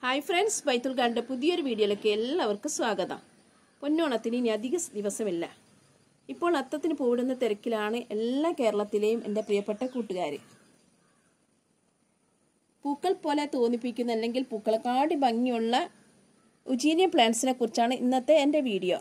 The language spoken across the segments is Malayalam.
ഹായ് ഫ്രണ്ട്സ് ബൈത്തുൽ ഖാന്റെ പുതിയൊരു വീഡിയോയിലേക്ക് എല്ലാവർക്കും സ്വാഗതം പൊന്നോണത്തിന് ഇനി അധിക ദിവസമില്ല ഇപ്പോൾ അത്തത്തിന് പോടുന്ന തിരക്കിലാണ് എല്ലാ കേരളത്തിലെയും എൻ്റെ പ്രിയപ്പെട്ട കൂട്ടുകാർ പൂക്കൾ പോലെ തോന്നിപ്പിക്കുന്ന അല്ലെങ്കിൽ പൂക്കളെക്കാടി ഭംഗിയുള്ള ഉജീനിയ പ്ലാന്റ്സിനെ കുറിച്ചാണ് ഇന്നത്തെ എൻ്റെ വീഡിയോ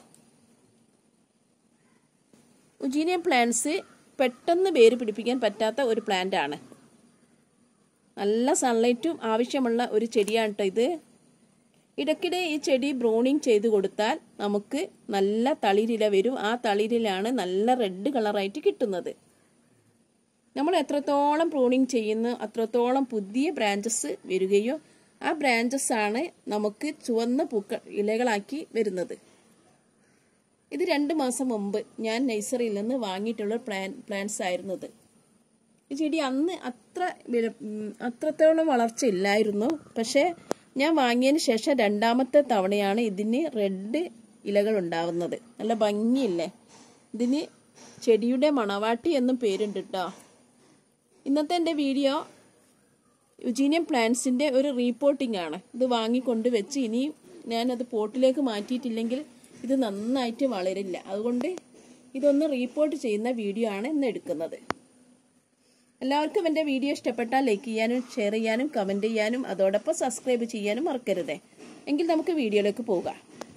ഉജീനിയ പ്ലാന്റ്സ് പെട്ടെന്ന് വേര് പിടിപ്പിക്കാൻ പറ്റാത്ത ഒരു പ്ലാന്റ് ആണ് നല്ല സൺലൈറ്റും ആവശ്യമുള്ള ഒരു ചെടിയാണ് കേട്ടോ ഇത് ഇടയ്ക്കിടെ ഈ ചെടി ബ്രൂണിങ് ചെയ്ത് കൊടുത്താൽ നമുക്ക് നല്ല തളിരില വരും ആ തളിരിലാണ് നല്ല റെഡ് കളറായിട്ട് കിട്ടുന്നത് നമ്മൾ എത്രത്തോളം പ്രൂണിങ് ചെയ്യുന്നു അത്രത്തോളം പുതിയ ബ്രാഞ്ചസ് വരികയോ ആ ബ്രാഞ്ചസ് ആണ് നമുക്ക് ചുവന്ന പൂക്കൾ ഇലകളാക്കി വരുന്നത് ഇത് രണ്ട് മാസം മുമ്പ് ഞാൻ നഴ്സറിയിൽ നിന്ന് വാങ്ങിയിട്ടുള്ള പ്ലാൻ പ്ലാന്റ്സ് ആയിരുന്നത് ഈ ചെടി അന്ന് അത്ര വില- ഉം, അത്രത്തോളം വളർച്ച ഇല്ലായിരുന്നു പക്ഷേ ഞാൻ വാങ്ങിയതിന് ശേഷം രണ്ടാമത്തെ തവണയാണ് ഇതിന് റെഡ് ഇലകൾ ഉണ്ടാവുന്നത് നല്ല ഭംഗിയില്ലേ ഇതിന് ചെടിയുടെ മണവാട്ടി എന്നും പേരുണ്ട് കേട്ടോ ഇന്നത്തെ എൻ്റെ വീഡിയോ യുജീനിയം പ്ലാന്റ്സിൻ്റെ ഒരു റീപോർട്ടിംഗ് ആണ് ഇത് വാങ്ങിക്കൊണ്ട് വെച്ച് ഇനിയും ഞാനത് പോട്ടിലേക്ക് മാറ്റിയിട്ടില്ലെങ്കിൽ ഇത് നന്നായിട്ട് വളരില്ല അതുകൊണ്ട് ഇതൊന്ന് റീപോർട്ട് ചെയ്യുന്ന വീഡിയോ ആണ് ഇന്ന് എടുക്കുന്നത് എല്ലാവർക്കും എൻ്റെ വീഡിയോ ഇഷ്ടപ്പെട്ടാൽ ലൈക്ക് ചെയ്യാനും ഷെയർ ചെയ്യാനും കമൻറ്റ് ചെയ്യാനും അതോടൊപ്പം സബ്സ്ക്രൈബ് ചെയ്യാനും മറക്കരുത് എങ്കിൽ നമുക്ക് വീഡിയോയിലേക്ക് പോകാം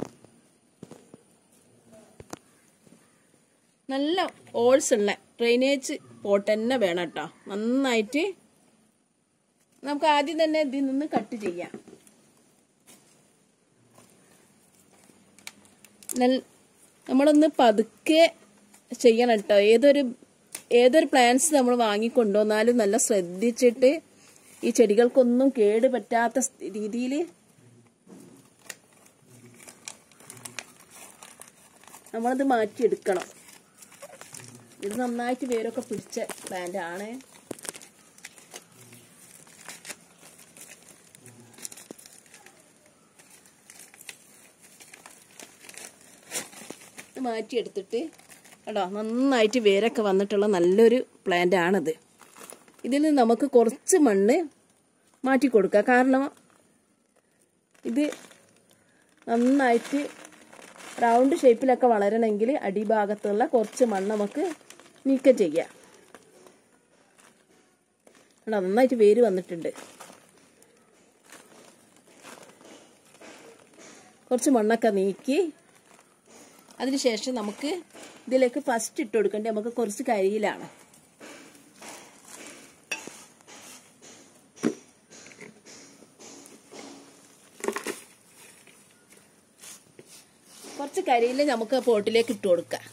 നല്ല ഓൾസ് ഉള്ള ഡ്രെയിനേജ് പോട്ട് തന്നെ വേണം കേട്ടോ നന്നായിട്ട് നമുക്ക് ആദ്യം തന്നെ ഇതിൽ നിന്ന് കട്ട് ചെയ്യാം നൽ- നമ്മളൊന്ന് പതുക്കെ ചെയ്യണം കേട്ടോ ഏതൊരു ഏതൊരു പ്ലാന്റ്സ് നമ്മൾ വാങ്ങിക്കൊണ്ടുവന്നാലും നല്ല ശ്രദ്ധിച്ചിട്ട് ഈ ചെടികൾക്കൊന്നും കേട് പറ്റാത്ത രീതിയിൽ നമ്മളത് മാറ്റിയെടുക്കണം ഇത് നന്നായിട്ട് വേരൊക്കെ പിടിച്ച പ്ലാന്റ് ആണ് ഇത് മാറ്റിയെടുത്തിട്ട് കേട്ടോ നന്നായിട്ട് വേരൊക്കെ വന്നിട്ടുള്ള നല്ലൊരു പ്ലാന്റ് ആണിത് ഇതിൽ നിന്ന് നമുക്ക് കുറച്ച് മണ്ണ് മാറ്റി കൊടുക്കുക കാരണം ഇത് നന്നായിട്ട് റൗണ്ട് ഷേപ്പിലൊക്കെ വളരണമെങ്കിൽ അടിഭാഗത്തുള്ള കുറച്ച് മണ്ണ് നമുക്ക് നീക്കം ചെയ്യാം കേട്ടോ നന്നായിട്ട് വേര് വന്നിട്ടുണ്ട് കുറച്ച് മണ്ണൊക്കെ നീക്കി അതിനുശേഷം നമുക്ക് ഇതിലേക്ക് ഫസ്റ്റ് ഇട്ട് കൊടുക്കേണ്ടത് നമുക്ക് കുറച്ച് കരിയിലാണ് കുറച്ച് കരിയിൽ നമുക്ക് പോട്ടിലേക്ക് ഇട്ട് കൊടുക്കാം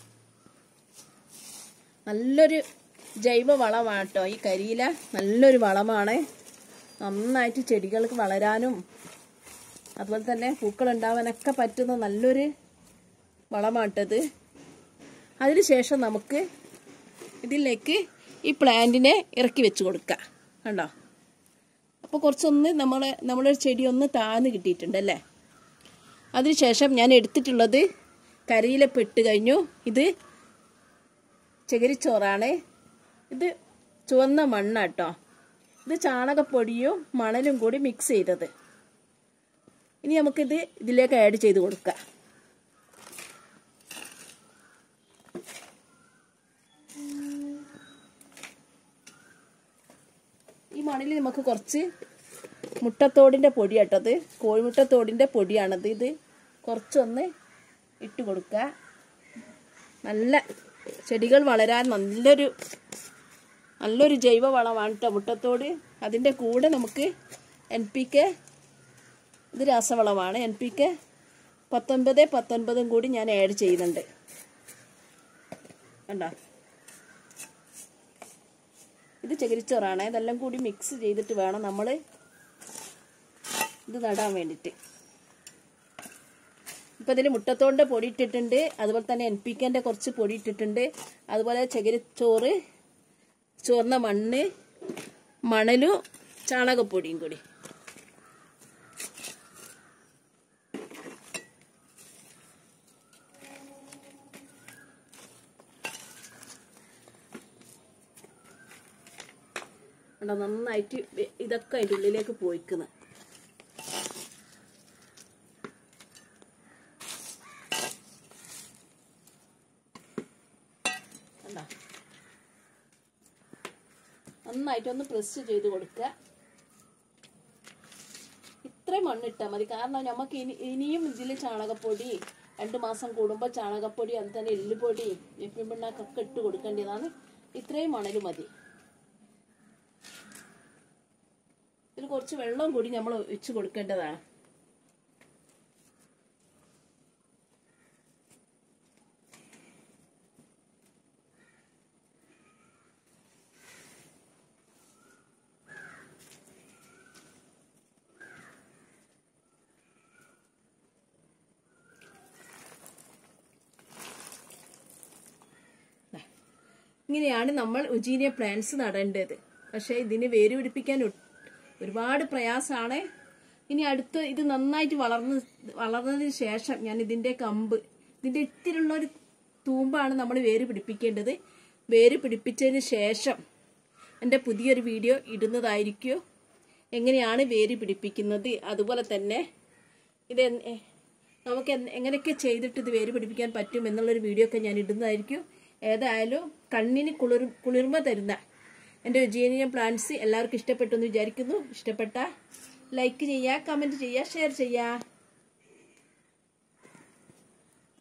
നല്ലൊരു ജൈവ വളമാണ് കേട്ടോ ഈ കരിയില നല്ലൊരു വളമാണ് നന്നായിട്ട് ചെടികൾക്ക് വളരാനും അതുപോലെ തന്നെ പൂക്കൾ ഉണ്ടാവാനൊക്കെ പറ്റുന്ന നല്ലൊരു വളമാട്ടത് അതിനുശേഷം നമുക്ക് ഇതിലേക്ക് ഈ പ്ലാന്റിനെ ഇറക്കി വെച്ച് കൊടുക്കാം കണ്ടോ അപ്പോൾ കുറച്ചൊന്ന് നമ്മളെ നമ്മുടെ ചെടി ഒന്ന് താഴ്ന്ന് കിട്ടിയിട്ടുണ്ട് അല്ലേ അതിനുശേഷം ഞാൻ എടുത്തിട്ടുള്ളത് കരിയിലപ്പ് ഇട്ട് കഴിഞ്ഞു ഇത് ചകിരിച്ചോറാണ് ഇത് ചുവന്ന മണ്ണാട്ടോ ഇത് ചാണകപ്പൊടിയും മണലും കൂടി മിക്സ് ചെയ്തത് ഇനി നമുക്കിത് ഇതിലേക്ക് ആഡ് ചെയ്ത് കൊടുക്കാം ഈ മണ്ണിൽ നമുക്ക് കുറച്ച് മുട്ടത്തോടിൻ്റെ പൊടി കേട്ടത് കോഴിമുട്ടത്തോടിൻ്റെ പൊടിയാണത് ഇത് കുറച്ചൊന്ന് ഇട്ട് കൊടുക്കുക നല്ല ചെടികൾ വളരാൻ നല്ലൊരു നല്ലൊരു ജൈവ വളമാണ് കേട്ടോ മുട്ടത്തോട് അതിൻ്റെ കൂടെ നമുക്ക് എൻ പി കെ ഇത് രാസവളമാണ് എൻ പി കെ പത്തൊൻപത് പത്തൊൻപതും കൂടി ഞാൻ ആഡ് ചെയ്യുന്നുണ്ട് കണ്ടോ ഇത് ചകിരിച്ചോറാണ് ഇതെല്ലാം കൂടി മിക്സ് ചെയ്തിട്ട് വേണം നമ്മൾ ഇത് നടാൻ വേണ്ടിയിട്ട് ഇപ്പം ഇതിൽ മുട്ടത്തോണ്ട പൊടി ഇട്ടിട്ടുണ്ട് അതുപോലെ തന്നെ എൻ പി കെൻ്റെ കുറച്ച് പൊടി ഇട്ടിട്ടുണ്ട് അതുപോലെ ചകിരിച്ചോറ് ചുവന്ന മണ്ണ് മണലും ചാണകപ്പൊടിയും കൂടി കണ്ടോ നന്നായിട്ട് വെ- ഇതൊക്കെ അതിൻ്റെ ഉള്ളിലേക്ക് പോയിക്കുന്നത് കണ്ടോ നന്നായിട്ടൊന്ന് പ്രസ് ചെയ്ത് കൊടുക്കുക ഇത്രയും മണ്ണിട്ടാൽ മതി കാരണം നമുക്ക് ഇനി ഇനിയും ഇതിൽ ചാണകപ്പൊടി രണ്ട് മാസം കൂടുമ്പോൾ ചാണകപ്പൊടി അതുപോലെ തന്നെ എല്ലുപൊടി വേപ്പിൻ പിണ്ണാക്കൊക്കെ ഇട്ട് കൊടുക്കേണ്ടതാണ് ഇത്രയും മണൽ മതി ഇതിൽ കുറച്ച് വെള്ളം കൂടി നമ്മൾ ഒഴിച്ച് കൊടുക്കേണ്ടതാണ് ഇങ്ങനെയാണ് നമ്മൾ ഉജീനിയ പ്ലാന്റ്സ് നടേണ്ടത് പക്ഷേ ഇതിന് വേര് പിടിപ്പിക്കാൻ ഒ- ഒരുപാട് പ്രയാസമാണ് ഇനി അടുത്ത് ഇത് നന്നായിട്ട് വളർന്ന് വളർന്നതിന് ശേഷം ഞാൻ ഇതിന്റെ കമ്പ് ഇതിന്റെ ഇത്തിരിയുള്ള ഒരു തൂമ്പാണ് നമ്മൾ വേര് പിടിപ്പിക്കേണ്ടത് വേര് പിടിപ്പിച്ചതിന് ശേഷം എൻ്റെ പുതിയൊരു വീഡിയോ ഇടുന്നതായിരിക്കും എങ്ങനെയാണ് വേര് പിടിപ്പിക്കുന്നത് അതുപോലെ തന്നെ ഇത് എൻ- എ- നമുക്ക് എൻ- എങ്ങനെയൊക്കെ ചെയ്തിട്ട് ഇത് വേര് പിടിപ്പിക്കാൻ പറ്റും എന്നുള്ളൊരു വീഡിയോ ഒക്കെ ഞാൻ ഇടുന്നതായിരിക്കും ഏതായാലും കണ്ണിന് കുളിർ കുളിർമ തരുന്ന എൻ്റെ ജീനിയം പ്ലാന്റ്സ് എല്ലാവർക്കും ഇഷ്ടപ്പെട്ടു എന്ന് വിചാരിക്കുന്നു ഇഷ്ടപ്പെട്ട ലൈക്ക് ചെയ്യുക കമൻറ്റ് ചെയ്യുക ഷെയർ ചെയ്യുക